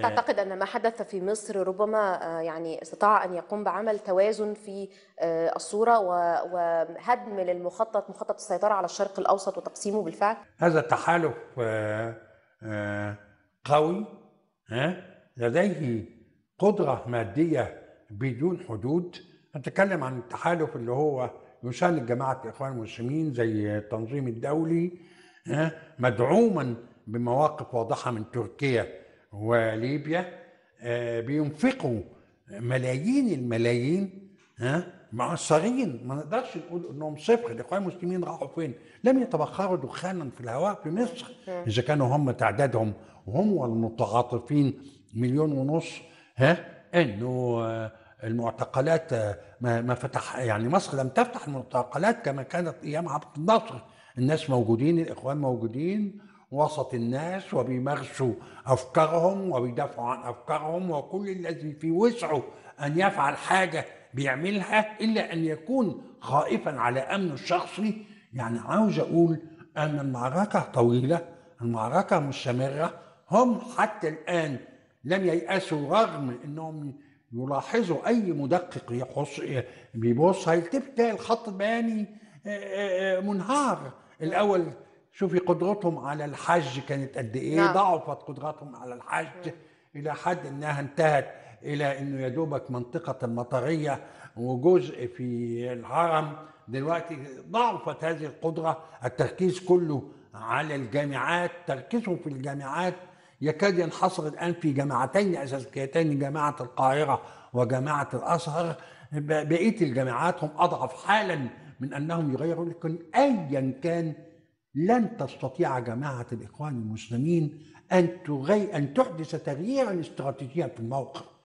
تعتقد أن ما حدث في مصر ربما آه، يعني استطاع أن يقوم بعمل توازن في آه، الصورة و- وهدم للمخطط مخطط السيطرة على الشرق الأوسط وتقسيمه بالفعل؟ هذا تحالف آه، آه، قوي ها، لديه قدرة مادية بدون حدود نتكلم عن التحالف اللي هو يساند جماعة الإخوان المسلمين زي التنظيم الدولي ها، مدعوما بمواقف واضحة من تركيا وليبيا آه، بينفقوا ملايين الملايين ها معصرين ما نقدرش نقول انهم صفر الاخوان المسلمين راحوا فين لم يتبخروا دخانا في الهواء في مصر اذا كانوا هم تعدادهم وهم المتعاطفين مليون ونص ها انه آه، المعتقلات آه، ما ما فتح يعني مصر لم تفتح المعتقلات كما كانت ايام عبد الناصر الناس موجودين الاخوان موجودين وسط الناس وبيمارسوا افكارهم وبيدافعوا عن افكارهم وكل الذي في وسعه ان يفعل حاجه بيعملها الا ان يكون خائفا على امنه الشخصي يعني عاوز اقول ان المعركه طويله المعركه مستمره هم حتى الان لم ييأسوا رغم انهم يلاحظوا اي مدقق يحص بيبص هيلتفت تلاقي الخط البياني آه، آه، آه، منهار الاول شوفي قدرتهم على الحج كانت قد ايه نعم. ضعفت قدرتهم على الحج الى حد انها انتهت الى انه يا دوبك منطقه المطريه وجزء في الهرم دلوقتي ضعفت هذه القدره التركيز كله على الجامعات تركيزهم في الجامعات يكاد ينحصر الان في جامعتين اساسيتين جامعه القاهره وجامعه الازهر ب- بقيه الجامعات هم اضعف حالا من انهم يغيروا لكن ايا كان لن تستطيع جماعه الاخوان المسلمين ان تغي ان تحدث تغييرا استراتيجيا في الموقف